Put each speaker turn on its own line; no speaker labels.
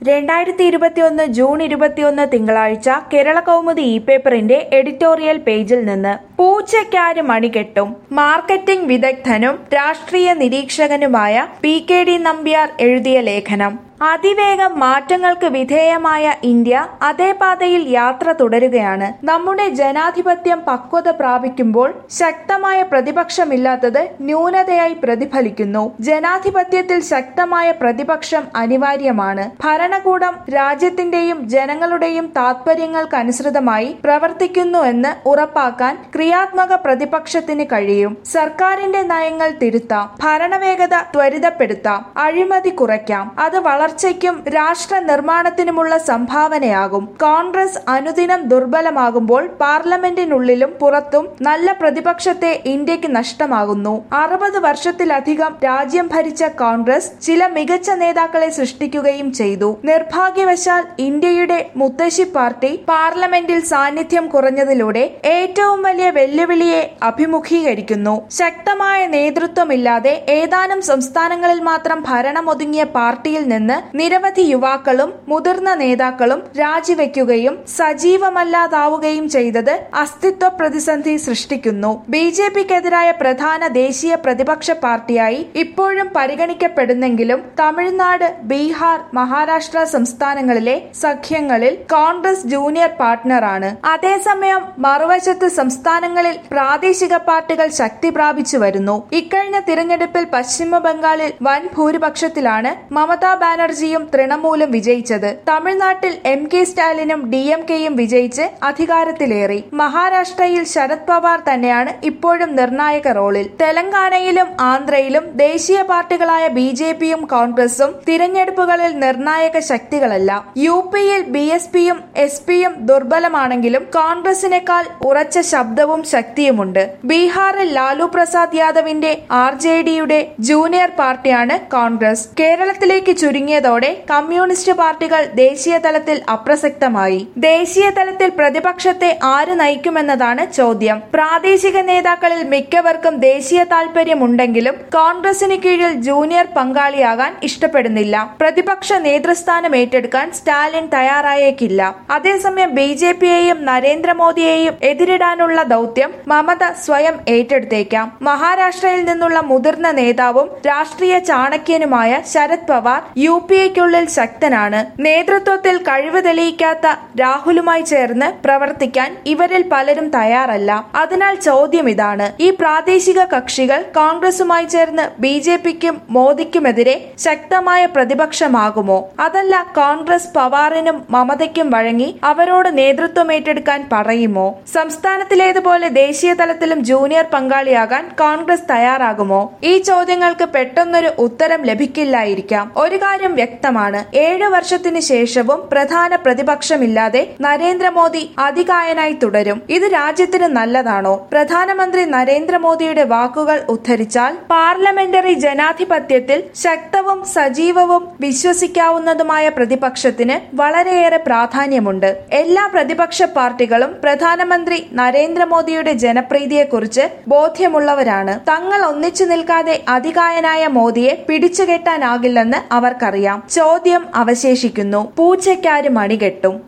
രണ്ടായിരത്തി ഇരുപത്തിയൊന്ന് ജൂൺ ഇരുപത്തിയൊന്ന് തിങ്കളാഴ്ച കേരള കൗമുദി ഇ പേപ്പറിന്റെ എഡിറ്റോറിയൽ പേജിൽ നിന്ന് പൂച്ചയ്ക്കാര് മണികെട്ടും മാർക്കറ്റിംഗ് വിദഗ്ധനും രാഷ്ട്രീയ നിരീക്ഷകനുമായ പി കെ ഡി നമ്പ്യാർ എഴുതിയ ലേഖനം അതിവേഗം മാറ്റങ്ങൾക്ക് വിധേയമായ ഇന്ത്യ അതേ പാതയിൽ യാത്ര തുടരുകയാണ് നമ്മുടെ ജനാധിപത്യം പക്വത പ്രാപിക്കുമ്പോൾ ശക്തമായ പ്രതിപക്ഷമില്ലാത്തത് ന്യൂനതയായി പ്രതിഫലിക്കുന്നു ജനാധിപത്യത്തിൽ ശക്തമായ പ്രതിപക്ഷം അനിവാര്യമാണ് ഭരണകൂടം രാജ്യത്തിന്റെയും ജനങ്ങളുടെയും താത്പര്യങ്ങൾക്കനുസൃതമായി പ്രവർത്തിക്കുന്നുവെന്ന് ഉറപ്പാക്കാൻ ക്രിയാത്മക പ്രതിപക്ഷത്തിന് കഴിയും സർക്കാരിന്റെ നയങ്ങൾ തിരുത്താം ഭരണവേഗത ത്വരിതപ്പെടുത്താം അഴിമതി കുറയ്ക്കാം അത് വളർച്ചയ്ക്കും രാഷ്ട്ര നിർമ്മാണത്തിനുമുള്ള സംഭാവനയാകും കോൺഗ്രസ് അനുദിനം ദുർബലമാകുമ്പോൾ പാർലമെന്റിനുള്ളിലും പുറത്തും നല്ല പ്രതിപക്ഷത്തെ ഇന്ത്യക്ക് നഷ്ടമാകുന്നു അറുപത് വർഷത്തിലധികം രാജ്യം ഭരിച്ച കോൺഗ്രസ് ചില മികച്ച നേതാക്കളെ സൃഷ്ടിക്കുകയും ചെയ്തു നിർഭാഗ്യവശാൽ ഇന്ത്യയുടെ മുത്തശ്ശി പാർട്ടി പാർലമെന്റിൽ സാന്നിധ്യം കുറഞ്ഞതിലൂടെ ഏറ്റവും വലിയ വെല്ലുവിളിയെ അഭിമുഖീകരിക്കുന്നു ശക്തമായ നേതൃത്വമില്ലാതെ ഏതാനും സംസ്ഥാനങ്ങളിൽ മാത്രം ഭരണമൊതുങ്ങിയ പാർട്ടിയിൽ നിന്ന് നിരവധി യുവാക്കളും മുതിർന്ന നേതാക്കളും രാജിവെക്കുകയും സജീവമല്ലാതാവുകയും ചെയ്തത് അസ്തിത്വ പ്രതിസന്ധി സൃഷ്ടിക്കുന്നു ബി ജെ പിക്കെതിരായ പ്രധാന ദേശീയ പ്രതിപക്ഷ പാർട്ടിയായി ഇപ്പോഴും പരിഗണിക്കപ്പെടുന്നെങ്കിലും തമിഴ്നാട് ബീഹാർ മഹാരാഷ്ട്ര സംസ്ഥാനങ്ങളിലെ സഖ്യങ്ങളിൽ കോൺഗ്രസ് ജൂനിയർ പാർട്ട്ണറാണ് അതേസമയം മറുവശത്ത് സംസ്ഥാനങ്ങളിൽ പ്രാദേശിക പാർട്ടികൾ ശക്തി പ്രാപിച്ചു വരുന്നു ഇക്കഴിഞ്ഞ തിരഞ്ഞെടുപ്പിൽ പശ്ചിമ ബംഗാളിൽ വൻ ഭൂരിപക്ഷത്തിലാണ് മമതാ ബാനർജിയും തൃണമൂലും വിജയിച്ചത് തമിഴ്നാട്ടിൽ എം കെ സ്റ്റാലിനും ഡി എം കെയും വിജയിച്ച് അധികാരത്തിലേറി മഹാരാഷ്ട്രയിൽ ശരത് പവാർ തന്നെയാണ് ഇപ്പോഴും നിർണായക റോളിൽ തെലങ്കാനയിലും ആന്ധ്രയിലും ദേശീയ പാർട്ടികളായ ബി ജെ പിയും കോൺഗ്രസും തിരഞ്ഞെടുപ്പുകളിൽ നിർണായക ശക്തികളല്ല യു പിയിൽ ബി എസ് പിയും എസ് പിയും ദുർബലമാണെങ്കിലും കോൺഗ്രസിനേക്കാൾ ഉറച്ച ശബ്ദവും ശക്തിയുമുണ്ട് ബീഹാറിൽ ലാലു പ്രസാദ് യാദവിന്റെ ആർ ജെ ഡിയുടെ ജൂനിയർ പാർട്ടിയാണ് കോൺഗ്രസ് കേരളത്തിലേക്ക് ചുരുങ്ങിയതോടെ കമ്മ്യൂണിസ്റ്റ് പാർട്ടികൾ ദേശീയ തലത്തിൽ അപ്രസക്തമായി ദേശീയ തലത്തിൽ പ്രതിപക്ഷത്തെ ആര് നയിക്കുമെന്നതാണ് ചോദ്യം പ്രാദേശിക നേതാക്കളിൽ മിക്കവർക്കും ദേശീയ താൽപര്യമുണ്ടെങ്കിലും കോൺഗ്രസിന് കീഴിൽ ജൂനിയർ പങ്കാളിയാകാൻ ഇഷ്ടപ്പെടുന്നില്ല പ്രതിപക്ഷ നേതൃസ്ഥാനം ഏറ്റെടുക്കാൻ സ്റ്റാലിൻ തയ്യാറായേക്കില്ല അതേസമയം ബി ജെ പിയെയും നരേന്ദ്രമോദിയെയും എതിരിടാനുള്ള ദൗത്യം മമത സ്വയം ഏറ്റെടുത്തേക്കാം മഹാരാഷ്ട്രയിൽ നിന്നുള്ള മുതിർന്ന നേതാവും രാഷ്ട്രീയ ചാണക്യനുമായ ശരത് പവാർ യു പി എക്കുള്ളിൽ ശക്തനാണ് നേതൃത്വത്തിൽ കഴിവ് തെളിയിക്കാത്ത രാഹുലുമായി ചേർന്ന് പ്രവർത്തിക്കാൻ ഇവരിൽ പലരും തയ്യാറല്ല അതിനാൽ ചോദ്യം ഇതാണ് ഈ പ്രാദേശിക കക്ഷികൾ കോൺഗ്രസുമായി ചേർന്ന് ബി ജെ പിക്കും മോദിക്കുമെതിരെ ശക്തമായ പ്രതിപക്ഷമാകുമോ അതല്ല കോൺഗ്രസ് പവാറിനും മമതയ്ക്കും വഴങ്ങി അവരോട് നേതൃത്വം ഏറ്റെടുക്കാൻ പറയുമോ സംസ്ഥാനത്തിലേതുപോലെ ദേശീയ തലത്തിലും ജൂനിയർ പങ്കാളിയാകാൻ കോൺഗ്രസ് തയ്യാറാകുമോ ഈ ചോദ്യങ്ങൾക്ക് പെട്ടെന്നൊരു ഉത്തരം ലഭിക്കില്ലായിരിക്കാം ഒരു കാര്യം വ്യക്തമാണ് ഏഴു വർഷത്തിന് ശേഷവും പ്രധാന പ്രതിപക്ഷമില്ലാതെ നരേന്ദ്രമോദി അതികായനായി തുടരും ഇത് രാജ്യത്തിന് നല്ലതാണോ പ്രധാനമന്ത്രി നരേന്ദ്രമോദിയുടെ വാക്കുകൾ ഉദ്ധരിച്ചാൽ പാർലമെന്ററി ജനാധിപത്യത്തിൽ ശക്തവും സജീവവും വിശ്വസിക്കാവുന്നതുമായ പ്രതിപക്ഷത്തിന് വളരെയേറെ പ്രാധാന്യമുണ്ട് എല്ലാ പ്രതിപക്ഷ പാർട്ടികളും പ്രധാനമന്ത്രി നരേന്ദ്രമോദിയുടെ ജനപ്രീതിയെക്കുറിച്ച് ബോധ്യമുള്ളവരാണ് തങ്ങൾ ഒന്നിച്ചു നിൽക്കാതെ അതികായനായ മോദിയെ പിടിച്ചുകെട്ടാനാകില്ലെന്ന് അവർക്കറിയാം ചോദ്യം അവശേഷിക്കുന്നു പൂച്ചയ്ക്കാര് മണികെട്ടും